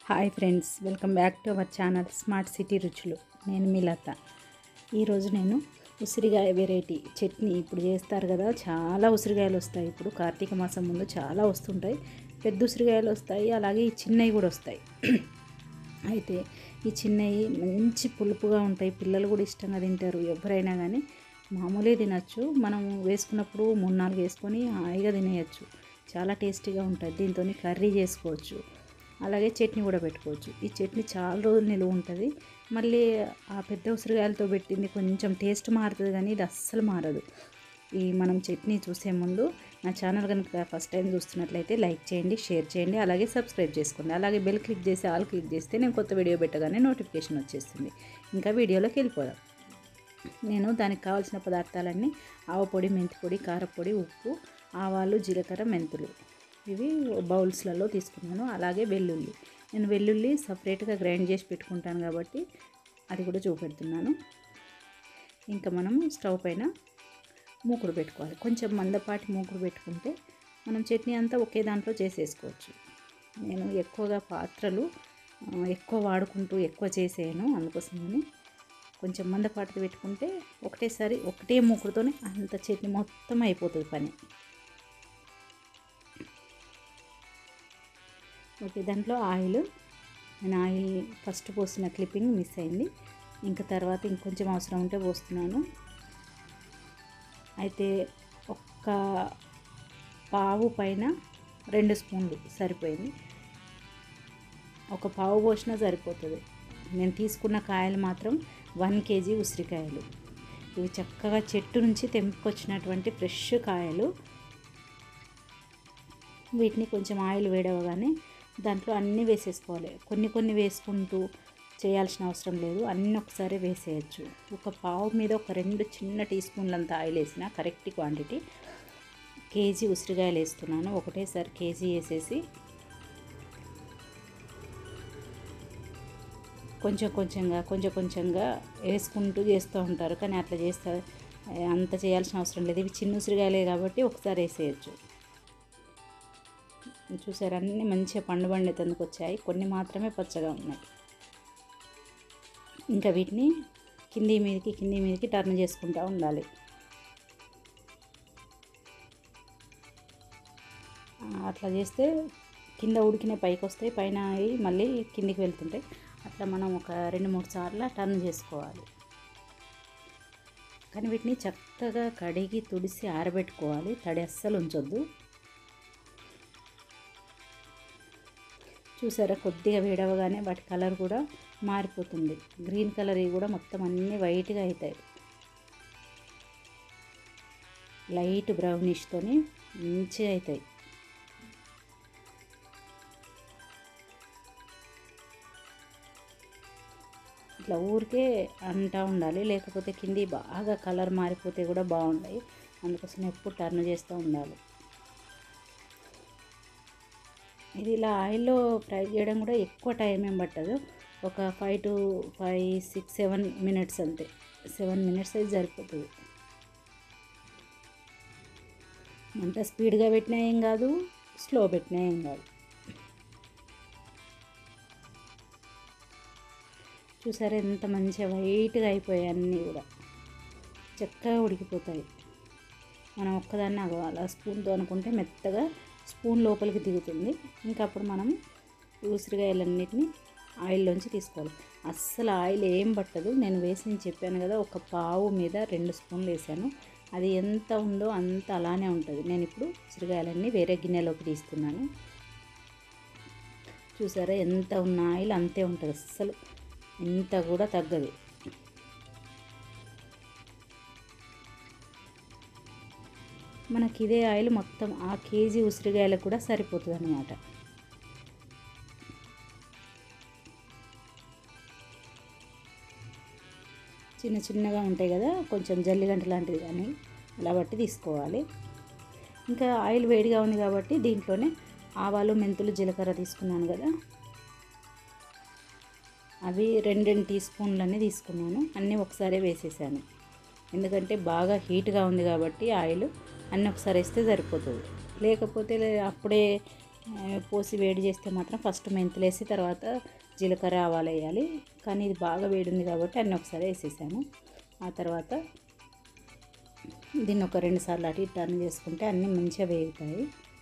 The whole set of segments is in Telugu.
hi friends welcome back to our channel smart city రుచులు నేను మీ లత ఈరోజు నేను ఉసిరికాయ వెరైటీ చట్నీ ఇప్పుడు చేస్తారు కదా చాలా ఉసిరికాయలు వస్తాయి ఇప్పుడు కార్తీక మాసం ముందు చాలా వస్తుంటాయి పెద్ద ఉసిరికాయలు వస్తాయి అలాగే ఈ చిన్నవి కూడా వస్తాయి అయితే ఈ చిన్నవి మంచి పులుపుగా ఉంటాయి పిల్లలు కూడా ఇష్టంగా తింటారు ఎవరైనా కానీ మామూలే తినచ్చు మనం వేసుకున్నప్పుడు మూడు నాలుగు వేసుకొని హాయిగా తినేయచ్చు చాలా టేస్టీగా ఉంటుంది దీంతో కర్రీ చేసుకోవచ్చు అలాగే చట్నీ కూడా పెట్టుకోవచ్చు ఈ చట్నీ చాలా రోజులు నిలువ ఉంటుంది మళ్ళీ ఆ పెద్ద ఉసిరికాయలతో పెట్టింది కొంచెం టేస్ట్ మారుతుంది కానీ ఇది అస్సలు మారదు ఈ మనం చట్నీ చూసే ముందు నా ఛానల్ కనుక ఫస్ట్ టైం చూస్తున్నట్లయితే లైక్ చేయండి షేర్ చేయండి అలాగే సబ్స్క్రైబ్ చేసుకోండి అలాగే బెల్ క్లిక్ చేసి ఆల్ క్లిక్ చేస్తే నేను కొత్త వీడియో పెట్టగానే నోటిఫికేషన్ వచ్చేస్తుంది ఇంకా వీడియోలోకి వెళ్ళిపోదాం నేను దానికి కావాల్సిన పదార్థాలన్నీ ఆవపొడి మెంతిపొడి కారపొడి ఉప్పు ఆవాలు జీలకర్ర మెంతులు ఇవి బౌల్స్లలో తీసుకున్నాను అలాగే వెల్లుల్లి నేను వెల్లుల్లి సపరేట్గా గ్రైండ్ చేసి పెట్టుకుంటాను కాబట్టి అది కూడా చూపెడుతున్నాను ఇంకా మనము స్టవ్ పైన మూకుడు పెట్టుకోవాలి కొంచెం మందపాటి మూకుడు పెట్టుకుంటే మనం చట్నీ అంతా ఒకే దాంట్లో చేసేసుకోవచ్చు నేను ఎక్కువగా పాత్రలు ఆ, ఎక్కువ వాడుకుంటూ ఎక్కువ చేసేయను అందుకోసమని కొంచెం మందపాటిది పెట్టుకుంటే ఒకటేసారి ఒకటే మూకుడుతోనే అంత చట్నీ మొత్తం అయిపోతుంది పని ఓకే దాంట్లో ఆయిల్ నేను ఆయిల్ ఫస్ట్ పోసిన క్లిప్పింగ్ మిస్ అయింది ఇంకా తర్వాత ఇంకొంచెం అవసరం ఉంటే పోస్తున్నాను అయితే ఒక్క పావు పైన రెండు స్పూన్లు సరిపోయింది ఒక పావు పోసినా సరిపోతుంది నేను తీసుకున్న కాయలు మాత్రం వన్ కేజీ ఉసిరికాయలు ఇవి చక్కగా చెట్టు నుంచి తెంపుకొచ్చినటువంటి ఫ్రెష్ కాయలు వీటిని కొంచెం ఆయిల్ వేడవగానే దాంట్లో అన్నీ వేసేసుకోవాలి కొన్ని కొన్ని వేసుకుంటూ చేయాల్సిన అవసరం లేదు అన్నీ ఒకసారి వేసేయచ్చు ఒక పావు మీద ఒక రెండు చిన్న టీ స్పూన్లంత ఆయిల్ వేసిన కరెక్ట్ క్వాంటిటీ కేజీ ఉసిరికాయలు వేస్తున్నాను ఒకటేసారి కేజీ వేసేసి కొంచెం కొంచెంగా కొంచెం కొంచెంగా వేసుకుంటూ చేస్తూ ఉంటారు కానీ అట్లా చేస్తే అంత చేయాల్సిన అవసరం లేదు ఇవి చిన్న ఉసిరికాయలే కాబట్టి ఒకసారి వేసేయచ్చు చూసారు అన్నీ మంచిగా పండు పండేందుకు వచ్చాయి కొన్ని మాత్రమే పచ్చగా ఉన్నాయి ఇంకా వీటిని కింది మీదకి కింది మీదకి టర్న్ చేసుకుంటూ ఉండాలి ఆ, అట్లా చేస్తే కింద ఉడికిన పైకి వస్తాయి పైన అవి మళ్ళీ కిందికి వెళ్తుంటాయి అట్లా మనం ఒక రెండు మూడు సార్లు టర్న్ చేసుకోవాలి కానీ వీటిని చక్కగా కడిగి తుడిసి ఆరబెట్టుకోవాలి తడి అస్సలు ఉంచొద్దు చూసారా కొద్దిగా వేడవగానే వాటి కలర్ కూడా మారిపోతుంది గ్రీన్ కలర్ ఇవి కూడా మొత్తం అన్నీ వైట్గా అవుతాయి లైట్ బ్రౌనిష్తోని మంచిగా అవుతాయి ఇట్లా ఊరికే అంటా ఉండాలి లేకపోతే కింది బాగా కలర్ మారిపోతే కూడా బాగుంటాయి అందుకోసం ఎప్పుడు టర్న్ చేస్తూ ఉండాలి ఇది ఇలా ఆయిల్లో ఫ్రై చేయడం కూడా ఎక్కువ టైం ఏం పట్టదు ఒక five to five six seven minutes అంతే సెవెన్ మినిట్స్ అయితే సరిపోతుంది అంత స్పీడ్గా పెట్టినా ఏం కాదు స్లో పెట్టినా ఏం కాదు చూసారా ఎంత మంచిగా వైట్గా అయిపోయాయి అన్నీ కూడా చక్కగా ఉడికిపోతాయి మనం ఒక్కదాన్ని అగ అలా స్పూన్తో అనుకుంటే మెత్తగా స్పూన్ లోపలికి దిగుతుంది ఇంకా అప్పుడు మనం ఈ ఉసిరికాయలన్నిటిని ఆయిల్లోంచి తీసుకోవాలి అస్సలు ఆయిల్ ఏం పట్టదు నేను వేసి చెప్పాను కదా ఒక పావు మీద రెండు స్పూన్లు వేసాను అది ఎంత ఉందో అంత అలానే ఉంటుంది నేను ఇప్పుడు ఉసిరికాయలన్నీ వేరే గిన్నెలోకి తీస్తున్నాను చూసారా ఎంత ఉన్న ఆయిల్ అంతే ఉంటుంది అస్సలు ఇంత కూడా తగ్గదు మనకి ఇదే ఆయిల్ మొత్తం ఆ కేజీ ఉసిరికాయలకు కూడా సరిపోతుంది అనమాట చిన్న చిన్నగా ఉంటాయి కదా కొంచెం జల్లిగంట లాంటిది కానీ అలా బట్టి తీసుకోవాలి ఇంకా ఆయిల్ వేడిగా ఉంది కాబట్టి దీంట్లోనే ఆవాలు మెంతులు జీలకర్ర తీసుకున్నాను కదా అవి రెండు రెండు టీ స్పూన్లన్నీ తీసుకున్నాను అన్నీ ఒకసారి వేసేసాను ఎందుకంటే బాగా హీట్గా ఉంది కాబట్టి ఆయిల్ అన్నీ ఒకసారి వేస్తే సరిపోతుంది లేకపోతే లే- అప్పుడే ఆ, పోసి వేడి చేస్తే మాత్రం ఫస్ట్ మెంతులు వేసి తర్వాత జీలకర్ర ఆవాలు వేయాలి కానీ ఇది బాగా వేడి ఉంది కాబట్టి అన్నీ ఒకసారి వేసేసాను ఆ తర్వాత దీన్ని ఒక రెండు సార్లు అటు ఇటు టర్న్ చేసుకుంటే అన్నీ మంచిగా వేగుతాయి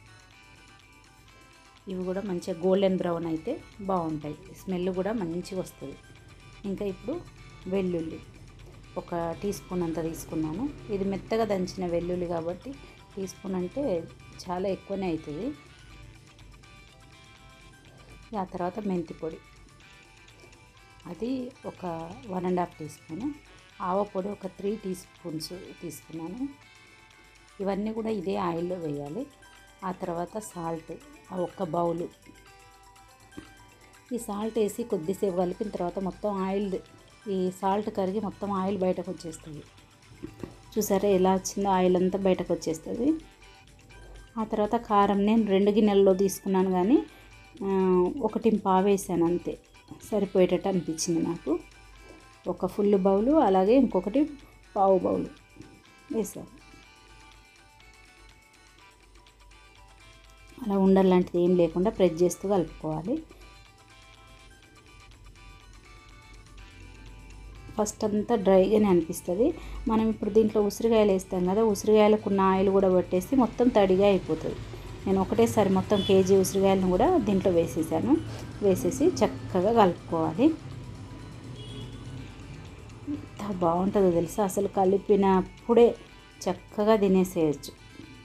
ఇవి కూడా మంచిగా గోల్డెన్ బ్రౌన్ అయితే బాగుంటాయి స్మెల్ కూడా మంచిగా వస్తుంది ఇంకా ఇప్పుడు వెల్లుల్లి ఒక టీ స్పూన్ అంత తీసుకున్నాను ఇది మెత్తగా దంచిన వెల్లుల్లి కాబట్టి టీ స్పూన్ అంటే చాలా ఎక్కువనే అవుతుంది ఆ తర్వాత మెంతి పొడి అది ఒక one and half tea spoon ఆవ పొడి ఒక త్రీ టీ స్పూన్స్ తీసుకున్నాను ఇవన్నీ కూడా ఇదే ఆయిల్లో వేయాలి ఆ తర్వాత సాల్ట్ ఆ ఒక్క బౌలు ఈ సాల్ట్ వేసి కొద్దిసేపు కలిపిన తర్వాత మొత్తం ఆయిల్ ఈ సాల్ట్ కరిగి మొత్తం ఆయిల్ బయటకు వచ్చేస్తుంది చూసారా ఎలా వచ్చిందో ఆయిల్ అంతా బయటకు వచ్చేస్తుంది ఆ తర్వాత కారం నేను రెండు గిన్నెల్లో తీసుకున్నాను కానీ ఆ, ఒకటి పావేసాను అంతే సరిపోయేటట్టు అనిపించింది నాకు ఒక ఫుల్ బౌలు అలాగే ఇంకొకటి పావు బౌలు వేసాను అలా ఉండలాంటిది ఏం లేకుండా ప్రెస్ చేస్తూ కలుపుకోవాలి ఫస్ట్ అంతా డ్రైగానే అనిపిస్తుంది మనం ఇప్పుడు దీంట్లో ఉసిరికాయలు వేస్తాం కదా ఉసిరికాయలకు ఉన్న ఆయిల్ కూడా పట్టేసి మొత్తం తడిగా అయిపోతుంది నేను ఒకటేసారి మొత్తం కేజీ ఉసిరికాయలను కూడా దీంట్లో వేసేసాను వేసేసి చక్కగా కలుపుకోవాలి ఎంత బాగుంటుందో తెలుసా అసలు కలిపినప్పుడే చక్కగా తినేసేయచ్చు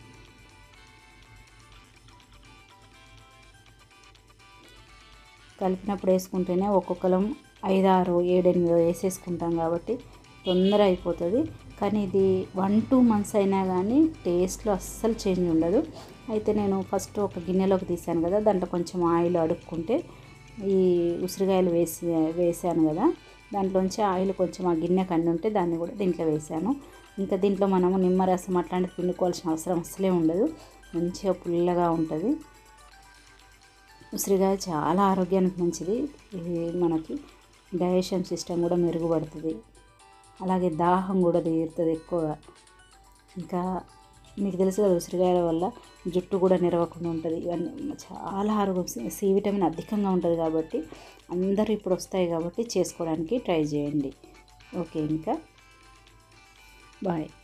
కలిపినప్పుడు వేసుకుంటేనే ఒక్కొక్కరం ఐదారు ఏడెనిమిది వేసేసుకుంటాం కాబట్టి తొందర అయిపోతుంది కానీ ఇది వన్ టూ మంత్స్ అయినా కానీ టేస్ట్లో అస్సలు చేంజ్ ఉండదు అయితే నేను ఫస్ట్ ఒక గిన్నెలోకి తీసాను కదా దాంట్లో కొంచెం ఆయిల్ అడుక్కుంటే ఈ ఉసిరికాయలు వేసి వేసాను కదా దాంట్లోంచి ఆయిల్ కొంచెం ఆ గిన్నె కండి ఉంటే దాన్ని కూడా దీంట్లో వేసాను ఇంకా దీంట్లో మనము నిమ్మరసం అట్లాంటిది పిండుకోవాల్సిన అవసరం అసలే ఉండదు మంచిగా పుల్లగా ఉంటుంది ఉసిరికాయ చాలా ఆరోగ్యానికి మంచిది ఇది మనకి డైజెషన్ సిస్టమ్ కూడా మెరుగుపడుతుంది అలాగే దాహం కూడా తీరుతుంది ఎక్కువగా ఇంకా మీకు తెలుసు కదా ఉసిరికాయల వల్ల జుట్టు కూడా నిరవకుండా ఉంటుంది ఇవన్నీ చాలా ఆరోగ్యం సి విటమిన్ అధికంగా ఉంటుంది కాబట్టి అందరూ ఇప్పుడు వస్తాయి కాబట్టి చేసుకోవడానికి ట్రై చేయండి ఓకే ఇంకా బాయ్